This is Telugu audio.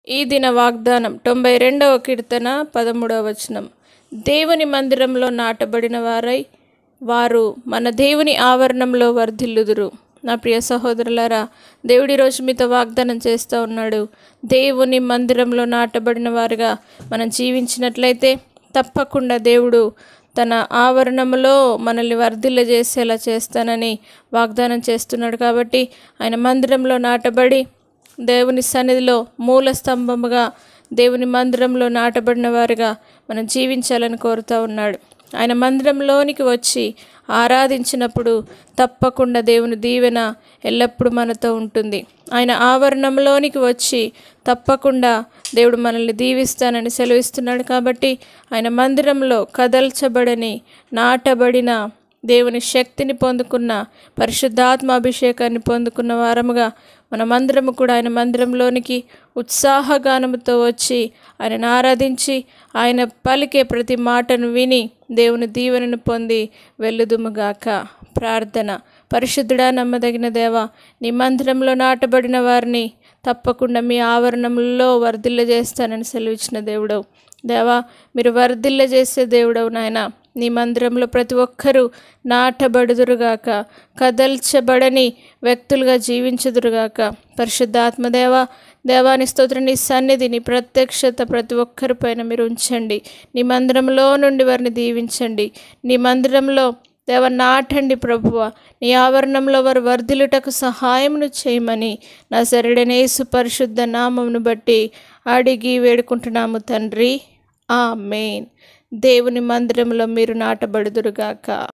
ఈ దిన వాగ్దానం తొంభై రెండవ కీర్తన పదమూడవ వచనం దేవుని మందిరంలో నాటబడిన వారై వారు మన దేవుని ఆవరణంలో వర్ధిల్లుదురు నా ప్రియ సహోదరులారా దేవుడి రోజు మీతో వాగ్దానం చేస్తూ ఉన్నాడు దేవుని మందిరంలో నాటబడిన వారుగా మనం జీవించినట్లయితే తప్పకుండా దేవుడు తన ఆవరణములో మనల్ని వర్ధిల్లజేసేలా చేస్తానని వాగ్దానం చేస్తున్నాడు కాబట్టి ఆయన మందిరంలో నాటబడి దేవుని సన్నిధిలో మూల స్తంభముగా దేవుని మందిరంలో నాటబడిన వారుగా మనం జీవించాలని కోరుతూ ఉన్నాడు ఆయన మందిరంలోనికి వచ్చి ఆరాధించినప్పుడు తప్పకుండా దేవుని దీవెన ఎల్లప్పుడూ మనతో ఉంటుంది ఆయన ఆవరణంలోనికి వచ్చి తప్పకుండా దేవుడు మనల్ని దీవిస్తానని సెలవిస్తున్నాడు కాబట్టి ఆయన మందిరంలో కదల్చబడని నాటబడిన దేవుని శక్తిని పొందుకున్న పరిశుద్ధాత్మ అభిషేకాన్ని పొందుకున్న వారముగా మనమందరము కూడా ఆయన మందిరంలోనికి ఉత్సాహగానముతో వచ్చి ఆయనను ఆరాధించి ఆయన పలికే ప్రతి మాటను విని దేవుని దీవెనను పొంది వెళ్ళుదుముగాక ప్రార్థన పరిశుద్ధుడా నమ్మదగిన దేవ నీ మందిరంలో నాటబడిన వారిని తప్పకుండా మీ ఆవరణంలో వర్ధిల్లజేస్తానని సెలవిచ్చిన దేవుడవు దేవా మీరు వర్ధిల్లజేసే దేవుడవు నాయన నీ మందిరంలో ప్రతి ఒక్కరూ నాటబడుదురుగాక కదల్చబడని వ్యక్తులుగా జీవించుదురుగాక పరిశుద్ధాత్మదేవ దేవాని స్తోత్రం నీ సన్నిధి నీ ప్రత్యక్షత ప్రతి ఒక్కరిపైన మీరు ఉంచండి నీ మందిరంలో నుండి వారిని దీవించండి నీ మందిరంలో దేవ నాటండి ప్రభువ నీ ఆవరణంలో వారు వర్ధిలుటకు సహాయమును చేయమని నా సరుడనేసు పరిశుద్ధ నామమును బట్టి అడిగి వేడుకుంటున్నాము తండ్రి ఆ మెయిన్ దేవుని మందిరంలో మీరు నాటబడుదురుగాక